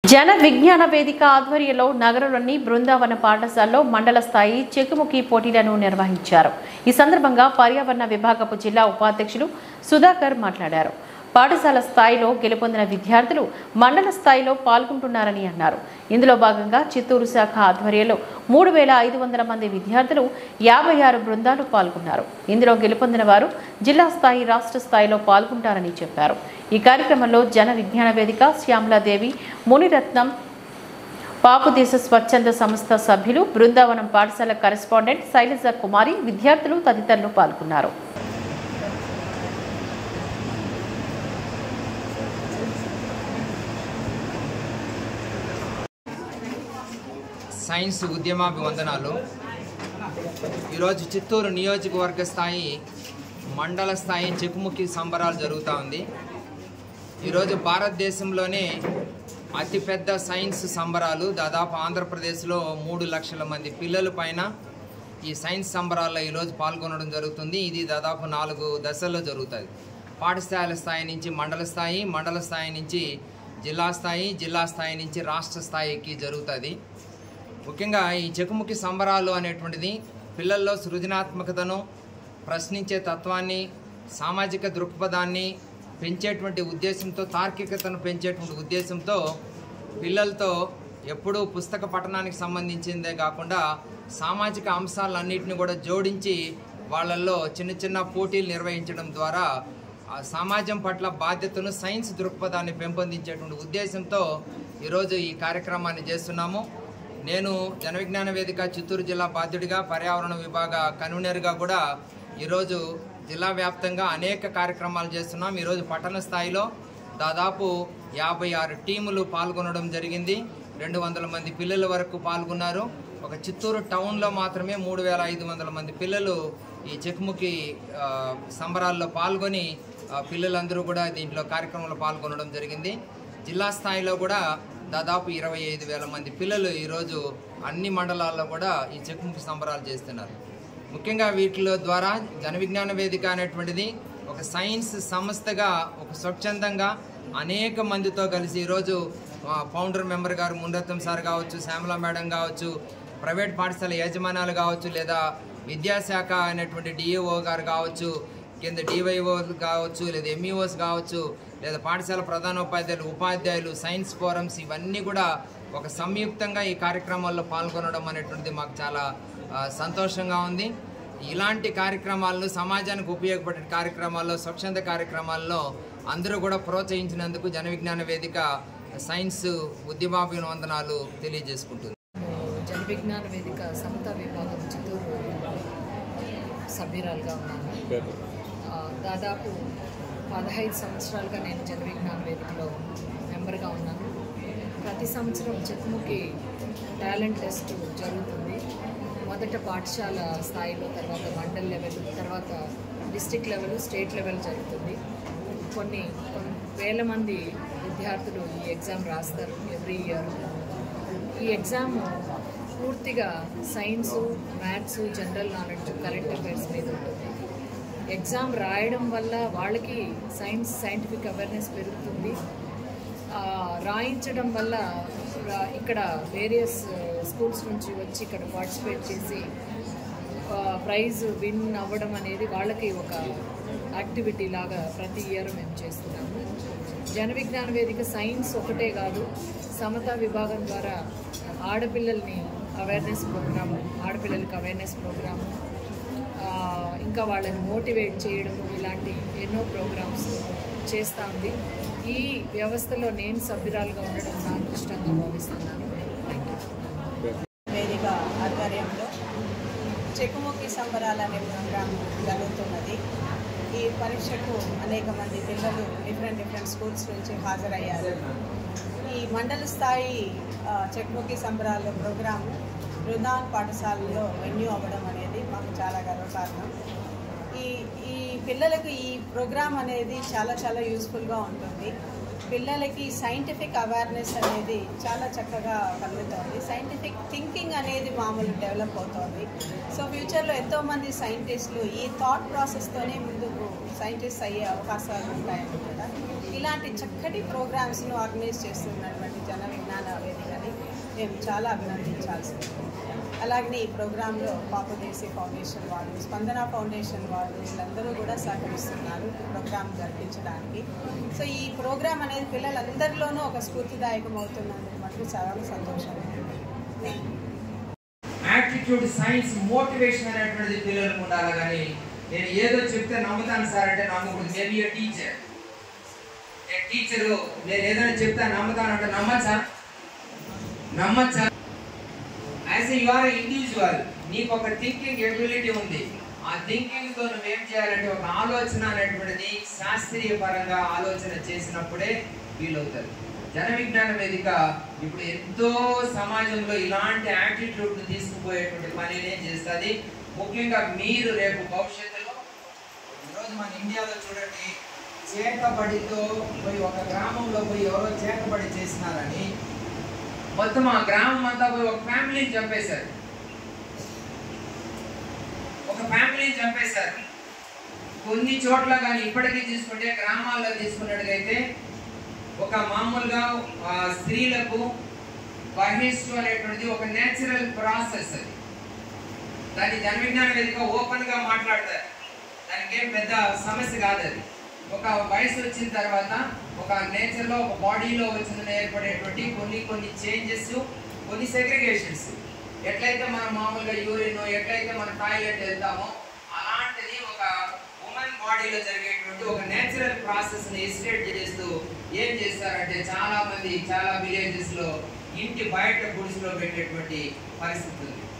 జన విజ్ఞాన వేదిక ఆధ్వర్యంలో నగరంలోని బృందావన పాఠశాలలో మండల స్థాయి చెకుముకి పోటీలను నిర్వహించారు ఈ సందర్భంగా పర్యావరణ విభాగపు జిల్లా ఉపాధ్యక్షులు సుధాకర్ మాట్లాడారు పాఠశాల స్థాయిలో గెలుపొందిన విద్యార్థులు మండల స్థాయిలో పాల్గొంటున్నారని అన్నారు ఇందులో భాగంగా చిత్తూరు శాఖ ఆధ్వర్యంలో మూడు వేల ఐదు వందల మంది విద్యార్థులు యాభై ఆరు బృందాలు పాల్గొన్నారు ఇందులో గెలుపొందిన వారు జిల్లా స్థాయి రాష్ట్ర స్థాయిలో పాల్గొంటారని చెప్పారు ఈ కార్యక్రమంలో జన విజ్ఞాన వేదిక శ్యామలాదేవి మునిరత్నం పాపుదేశ స్వచ్ఛంద సంస్థ సభ్యులు బృందావనం పాఠశాల కరెస్పాండెంట్ శైలజ కుమారి విద్యార్థులు తదితరులు పాల్గొన్నారు సైన్స్ ఉద్యమాభివందనాలు ఈరోజు చిత్తూరు నియోజకవర్గ స్థాయి మండల స్థాయి చెకుముకి సంబరాలు జరుగుతూ ఉంది ఈరోజు భారతదేశంలోనే అతిపెద్ద సైన్స్ సంబరాలు దాదాపు ఆంధ్రప్రదేశ్లో మూడు లక్షల మంది పిల్లల పైన ఈ సైన్స్ సంబరాల్లో ఈరోజు పాల్గొనడం జరుగుతుంది ఇది దాదాపు నాలుగు దశల్లో జరుగుతుంది పాఠశాల స్థాయి నుంచి మండల స్థాయి మండల స్థాయి నుంచి జిల్లా స్థాయి జిల్లా స్థాయి నుంచి రాష్ట్ర స్థాయికి జరుగుతుంది ముఖ్యంగా ఈ చెకుముకి సంబరాలు అనేటువంటిది పిల్లల్లో సృజనాత్మకతను ప్రశ్నించే తత్వాన్ని సామాజిక దృక్పథాన్ని పెంచేటువంటి ఉద్దేశంతో తార్కికతను పెంచేటువంటి ఉద్దేశంతో పిల్లలతో ఎప్పుడూ పుస్తక పఠనానికి సంబంధించిందే కాకుండా సామాజిక అంశాలన్నింటినీ కూడా జోడించి వాళ్ళల్లో చిన్న చిన్న పోటీలు నిర్వహించడం ద్వారా ఆ సమాజం పట్ల బాధ్యతను సైన్స్ దృక్పథాన్ని పెంపొందించేటువంటి ఉద్దేశంతో ఈరోజు ఈ కార్యక్రమాన్ని చేస్తున్నాము నేను జన విజ్ఞాన వేదిక చిత్తూరు జిల్లా బాధ్యుడిగా పర్యావరణ విభాగ కన్వీనర్గా కూడా ఈరోజు జిల్లా వ్యాప్తంగా అనేక కార్యక్రమాలు చేస్తున్నాం ఈరోజు పట్టణ స్థాయిలో దాదాపు యాభై ఆరు టీములు పాల్గొనడం జరిగింది రెండు వందల మంది పిల్లల వరకు పాల్గొన్నారు ఒక చిత్తూరు టౌన్లో మాత్రమే మూడు వేల ఐదు వందల మంది పిల్లలు ఈ చెక్ముకి ఆ, సంబరాల్లో పాల్గొని ఆ, పిల్లలందరూ కూడా దీంట్లో కార్యక్రమంలో పాల్గొనడం జరిగింది జిల్లా స్థాయిలో కూడా దాదాపు ఇరవై ఐదు వేల మంది పిల్లలు ఈరోజు అన్ని మండలాల్లో కూడా ఈ చెక్ముకి సంబరాలు చేస్తున్నారు ముఖ్యంగా వీటిలో ద్వారా జన విజ్ఞాన వేదిక అనేటువంటిది ఒక సైన్స్ సంస్థగా ఒక స్వచ్ఛందంగా అనేక మందితో కలిసి ఈరోజు ఆ, ఫౌండర్ మెంబర్ గారు మునరత్నం సార్ కావచ్చు శ్యామల మేడం కావచ్చు ప్రైవేట్ పాఠశాల యాజమాన్యాలు కావచ్చు లేదా విద్యాశాఖ అనేటువంటి డిఏఓ గారు కావచ్చు కింద డివైఓ కావచ్చు లేదా ఎంఈఓస్ కావచ్చు లేదా పాఠశాల ప్రధానోపాధ్యాయులు ఉపాధ్యాయులు సైన్స్ ఫోరమ్స్ ఇవన్నీ కూడా ఒక సంయుక్తంగా ఈ కార్యక్రమాల్లో పాల్గొనడం అనేటువంటిది మాకు చాలా ఆ, సంతోషంగా ఉంది ఇలాంటి కార్యక్రమాలను సమాజానికి ఉపయోగపడే కార్యక్రమాల్లో స్వచ్ఛంద కార్యక్రమాల్లో అందరూ కూడా ప్రోత్సహించినందుకు జన విజ్ఞాన వేదిక సైన్స్ ఉద్యమాభివందనాలు తెలియజేసుకుంటుంది జన విజ్ఞాన వేదిక సమతా విభాగం చిత్తూరు సభ్యురాలుగా ఉన్నాను ఆ, దాదాపు పదహైదు సంవత్సరాలుగా నేను జన విజ్ఞాన వేదికలో మెంబర్గా ఉన్నాను ప్రతి సంవత్సరం చెక్కుముకి టాలెంట్ టెస్ట్ జరుగుతుంది మొదట పాఠశాల స్థాయిలో తర్వాత మండల్ లెవెల్ తర్వాత డిస్టిక్ లెవెల్ స్టేట్ లెవెల్ జరుగుతుంది కొన్ని కొన్ని వేల మంది విద్యార్థులు ఈ ఎగ్జామ్ రాస్తారు ఎవ్రీ ఇయర్ ఈ ఎగ్జామ్ పూర్తిగా science maths general knowledge current affairs మీద ఉంటుంది ఎగ్జామ్ రాయడం వల్ల వాళ్ళకి సైన్స్ సైంటిఫిక్ అవేర్నెస్ పెరుగుతుంది ఆ, రాయించడం వల్ల రా- ఇక్కడ వేరియస్ స్కూల్స్ నుంచి వచ్చి ఇక్కడ పార్టిసిపేట్ చేసి ప్రైజ్ విన్ అవ్వడం అనేది వాళ్ళకి ఒక యాక్టివిటీ లాగా ప్రతి ఇయర్ మేము చేస్తున్నాము జన విజ్ఞాన వేదిక సైన్స్ ఒకటే కాదు సమతా విభాగం ద్వారా ఆడపిల్లల్ని అవేర్నెస్ ప్రోగ్రాము ఆడపిల్లలకి అవేర్నెస్ ప్రోగ్రాము ఆ, ఇంకా వాళ్ళని మోటివేట్ చేయడం ఇలాంటి ఎన్నో ప్రోగ్రామ్స్ చేస్తూ ఉంది ఈ వ్యవస్థలో నేను సభ్యురాలుగా ఉండడం నా అదృష్టంగా భావిస్తున్నాను థ్యాంక్ యూ వేదిక ఆధ్వర్యంలో చెకుముకి సంబరాలు అనే ప్రోగ్రాం జరుగుతున్నది ఈ పరీక్షకు అనేక మంది పిల్లలు డిఫరెంట్ డిఫరెంట్ స్కూల్స్ నుంచి హాజరయ్యారు ఈ మండల స్థాయి ఆ, చెకుముకి సంబరాల ప్రోగ్రాం బృందావన్ పాఠశాలలో వెన్యూ అవ్వడం అనేది మాకు చాలా గర్వకారణం ఈ ఈ పిల్లలకు ఈ ప్రోగ్రామ్ అనేది చాలా చాలా యూస్ఫుల్గా ఉంటుంది పిల్లలకి సైంటిఫిక్ అవేర్నెస్ అనేది చాలా చక్కగా కలుగుతుంది సైంటిఫిక్ థింకింగ్ అనేది మామూలు డెవలప్ అవుతుంది సో ఫ్యూచర్లో ఎంతోమంది సైంటిస్టులు ఈ థాట్ ప్రాసెస్తోనే ముందుకు సైంటిస్ట్ అయ్యే అవకాశాలు ఉంటాయని కూడా ఇలాంటి చక్కటి ప్రోగ్రామ్స్ను ఆర్గనైజ్ చేస్తున్నటువంటి జన విజ్ఞాన మేము చాలా అభినందించాల్సింది అలాగే ఈ ప్రోగ్రాంలో పాపదేశీ ఫౌండేషన్ వాళ్ళు స్పందన ఫౌండేషన్ వాళ్ళు వీళ్ళందరూ కూడా సహకరిస్తున్నారు ఈ ప్రోగ్రాం జరిపించడానికి సో ఈ ప్రోగ్రాం అనేది పిల్లలందరిలోనూ ఒక స్ఫూర్తిదాయకం అవుతున్నందుకు మటుకు చాలా సంతోషంగా ఉంది thank you attitude science motivation అనేటువంటిది పిల్లలకు ఉండాలి కానీ నేను ఏదో చెప్తే నమ్ముతాను సార్ అంటే నమ్మకూడదు maybe a teacher a teacher నేను ఏదైనా చెప్తే నమ్ముతాను అంటే నమ్మచ్చా నమ్మచ్చా యాజ్ యు ఆర్ ఇండివిజువల్ నీకు ఒక థింకింగ్ ఎబిలిటీ ఉంది ఆ థింకింగ్ తో నువ్వేం చేయాలంటే ఒక ఆలోచన అనేటువంటిది శాస్త్రీయ పరంగా ఆలోచన చేసినప్పుడే వీలవుతుంది జన విజ్ఞాన వేదిక ఇప్పుడు ఎంతో సమాజంలో ఇలాంటి యాటిట్యూడ్ ను తీసుకుపోయేటువంటి పనినే చేస్తుంది ముఖ్యంగా మీరు రేపు భవిష్యత్తులో ఈరోజు మన ఇండియాలో చూడండి చేకబడితో పోయి ఒక గ్రామంలో పోయి ఎవరో చేకబడి చేసినారని మొత్తం ఆ గ్రామం అంతా పోయి ఒక ఫ్యామిలీని చంపేశారు ఒక ఫ్యామిలీని చంపేశారు కొన్ని చోట్ల కానీ ఇప్పటికీ తీసుకుంటే గ్రామాల్లో తీసుకున్నట్టుగైతే ఒక మామూలుగా ఆ, స్త్రీలకు బహిష్టు అనేటువంటిది ఒక నేచురల్ ప్రాసెస్ అది దాన్ని జన విజ్ఞాన వేదిక ఓపెన్ గా మాట్లాడతారు దానికి ఏం పెద్ద సమస్య కాదు అది ఒక వయసు వచ్చిన తర్వాత ఒక నేచర్ లో ఒక బాడీలో వచ్చిన ఏర్పడేటువంటి కొన్ని కొన్ని చేంజెస్ కొన్ని సెగ్రిగేషన్స్ ఎట్లయితే మనం మామూలుగా యూరిన్ ఎట్లయితే మనం టాయిలెట్ వెళ్తామో అలాంటిది ఒక ఉమెన్ బాడీలో జరిగేటువంటి ఒక నేచురల్ ప్రాసెస్ ని ఎస్టేట్ చేస్తూ ఏం చేస్తారంటే చాలా మంది చాలా విలేజెస్ లో ఇంటి బయట గుడిసెలో పెట్టేటువంటి పరిస్థితి ఉంది